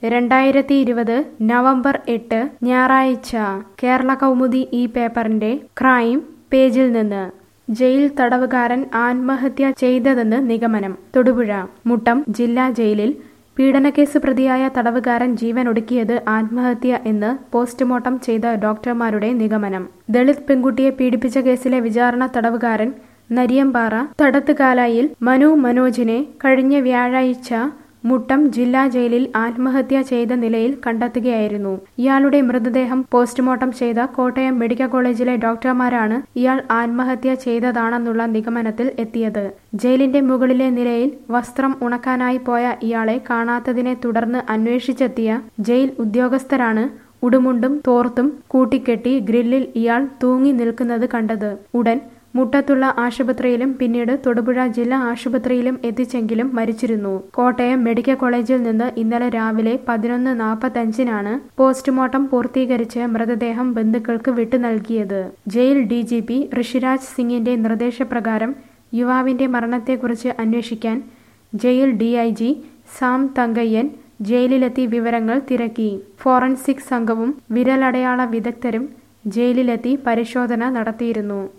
രണ്ടായിരത്തി ഇരുപത് നവംബർ എട്ട് ഞായറാഴ്ച കേരള കൗമുദി ഈ പേപ്പറിന്റെ ക്രൈം പേജിൽ നിന്ന് ജയിൽ തടവുകാരൻ ആത്മഹത്യ ചെയ്തതെന്ന് നിഗമനം തൊടുപുഴ മുട്ടം ജില്ലാ ജയിലിൽ പീഡനക്കേസ് പ്രതിയായ തടവുകാരൻ ജീവൻ ഒടുക്കിയത് ആത്മഹത്യ എന്ന് പോസ്റ്റ്മോർട്ടം ചെയ്ത ഡോക്ടർമാരുടെ നിഗമനം ദളിത് പെൺകുട്ടിയെ പീഡിപ്പിച്ച കേസിലെ വിചാരണ തടവുകാരൻ നരിയമ്പാറ തടത്തുകാലായിൽ മനു മനോജിനെ കഴിഞ്ഞ വ്യാഴാഴ്ച മുട്ടം ജില്ലാ ജയിലിൽ ആത്മഹത്യ ചെയ്ത നിലയിൽ കണ്ടെത്തുകയായിരുന്നു ഇയാളുടെ മൃതദേഹം പോസ്റ്റ്മോർട്ടം ചെയ്ത കോട്ടയം മെഡിക്കൽ കോളേജിലെ ഡോക്ടർമാരാണ് ഇയാൾ ആത്മഹത്യ ചെയ്തതാണെന്നുള്ള നിഗമനത്തിൽ എത്തിയത് ജയിലിന്റെ മുകളിലെ നിലയിൽ വസ്ത്രം ഉണക്കാനായി പോയ ഇയാളെ കാണാത്തതിനെ തുടർന്ന് അന്വേഷിച്ചെത്തിയ ജയിൽ ഉദ്യോഗസ്ഥരാണ് ഉടുമുണ്ടും തോർത്തും കൂട്ടിക്കെട്ടി ഗ്രില്ലിൽ ഇയാൾ തൂങ്ങി നിൽക്കുന്നത് കണ്ടത് ഉടൻ മുട്ടത്തുള്ള ആശുപത്രിയിലും പിന്നീട് തൊടുപുഴ ജില്ലാ ആശുപത്രിയിലും എത്തിച്ചെങ്കിലും മരിച്ചിരുന്നു കോട്ടയം മെഡിക്കൽ കോളേജിൽ നിന്ന് ഇന്നലെ രാവിലെ പതിനൊന്ന് നാൽപ്പത്തഞ്ചിനാണ് പോസ്റ്റ്മോർട്ടം പൂർത്തീകരിച്ച് മൃതദേഹം ബന്ധുക്കൾക്ക് വിട്ടു നൽകിയത് jail D G P Rishiraj സിംഗിന്റെ നിർദ്ദേശപ്രകാരം യുവാവിന്റെ മരണത്തെക്കുറിച്ച് അന്വേഷിക്കാൻ jail D I G Sam Thankayyan ജയിലിലെത്തി വിവരങ്ങൾ തിരക്കി ഫോറൻസിക് സംഘവും വിരലടയാള വിദഗ്ധരും ജയിലിലെത്തി പരിശോധന നടത്തിയിരുന്നു